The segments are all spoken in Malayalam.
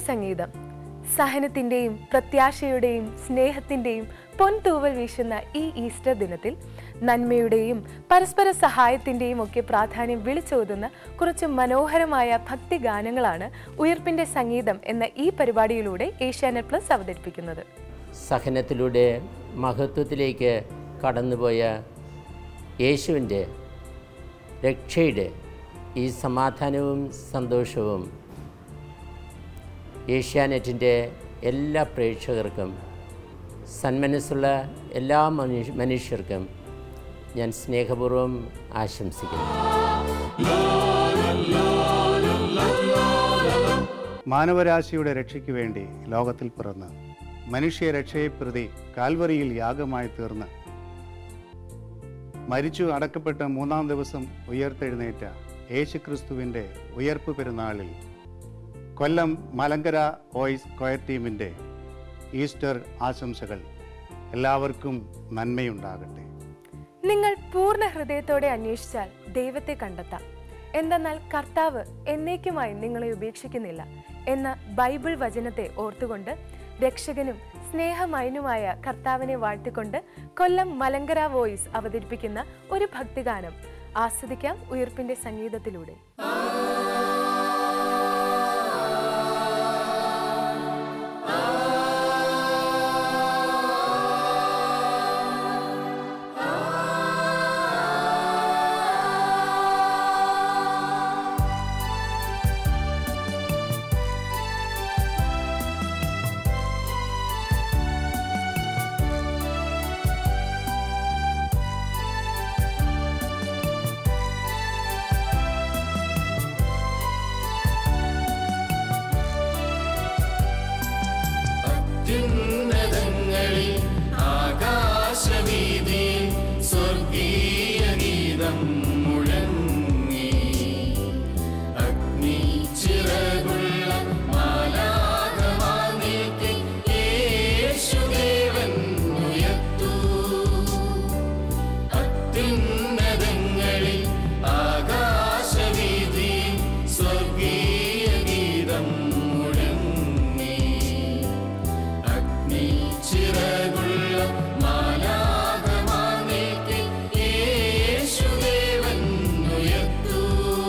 സംഗീതം സഹനത്തിൻ്റെയും പ്രത്യാശയുടെയും സ്നേഹത്തിൻ്റെയും പൊൻതൂവൽ വീശുന്ന ഈ ഈസ്റ്റർ ദിനത്തിൽ നന്മയുടെയും പരസ്പര സഹായത്തിൻ്റെയും ഒക്കെ പ്രാധാന്യം വിളിച്ചോതുന്ന കുറച്ച് മനോഹരമായ ഭക്തിഗാനങ്ങളാണ് ഉയർപ്പിൻ്റെ സംഗീതം എന്ന ഈ പരിപാടിയിലൂടെ ഏഷ്യാനെറ്റ് പ്ലസ് അവതരിപ്പിക്കുന്നത് സഹനത്തിലൂടെ മഹത്വത്തിലേക്ക് കടന്നുപോയ യേശുവിൻ്റെ രക്ഷയുടെ ഈ സമാധാനവും സന്തോഷവും ഏഷ്യാനെറ്റിൻ്റെ എല്ലാ പ്രേക്ഷകർക്കും സന്മനസ്സുള്ള എല്ലാ മനുഷ്യ മനുഷ്യർക്കും ഞാൻ സ്നേഹപൂർവ്വം ആശംസിക്കുന്നു മാനവരാശിയുടെ രക്ഷയ്ക്ക് വേണ്ടി ലോകത്തിൽ പിറന്ന് മനുഷ്യരക്ഷയെ പ്രതി കാൽവറിയിൽ യാഗമായി തീർന്ന് മരിച്ചു അടക്കപ്പെട്ട മൂന്നാം ദിവസം ഉയർത്തെഴുന്നേറ്റ യേശുക്രിസ്തുവിൻ്റെ ഉയർപ്പ് പെരുന്നാളിൽ കൊല്ലം മലങ്കര വോയിസ് കൊയർ ടീമിൻ്റെ ഈസ്റ്റർ ആശംസകൾ എല്ലാവർക്കും നന്മയുണ്ടാകട്ടെ നിങ്ങൾ പൂർണ്ണ ഹൃദയത്തോടെ അന്വേഷിച്ചാൽ ദൈവത്തെ കണ്ടെത്താം എന്തെന്നാൽ കർത്താവ് എന്നേക്കുമായി നിങ്ങളെ ഉപേക്ഷിക്കുന്നില്ല എന്ന ബൈബിൾ വചനത്തെ ഓർത്തുകൊണ്ട് രക്ഷകനും സ്നേഹമയനുമായ കർത്താവിനെ വാഴ്ത്തിക്കൊണ്ട് കൊല്ലം മലങ്കര വോയിസ് അവതരിപ്പിക്കുന്ന ഒരു ഭക്തിഗാനം ആസ്വദിക്കാം ഉയർപ്പിന്റെ സംഗീതത്തിലൂടെ അത്യുന്നതങ്ങളിൽ ആകാശവീതിയിൽ സ്വർഗീയ ഗീതം മുഴങ്ങി അഗ്നി ചിറകുള്ള മാലാകമാർ നിൽക്കെ യേശുദേവൻ ഉയർത്തു അത്യുന്നതങ്ങളിൽ ആകാശവീതിയിൽ സ്വർഗീയ ഗീതം മുഴങ്ങി അഗ്നി ചിറകുള്ള മാലാകമാർ നിൽക്കെ യേശുദേവൻ ഉയർത്തു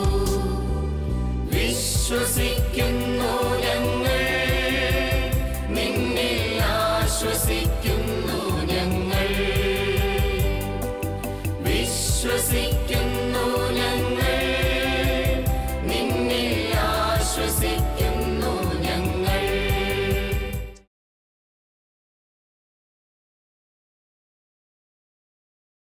വിശ്വസിക്കുന്നു ഞങ്ങൾ നിന്നിൽ ആശ്വസിക്കുന്നു ഞങ്ങൾ വിശ്വസിക്കുന്നു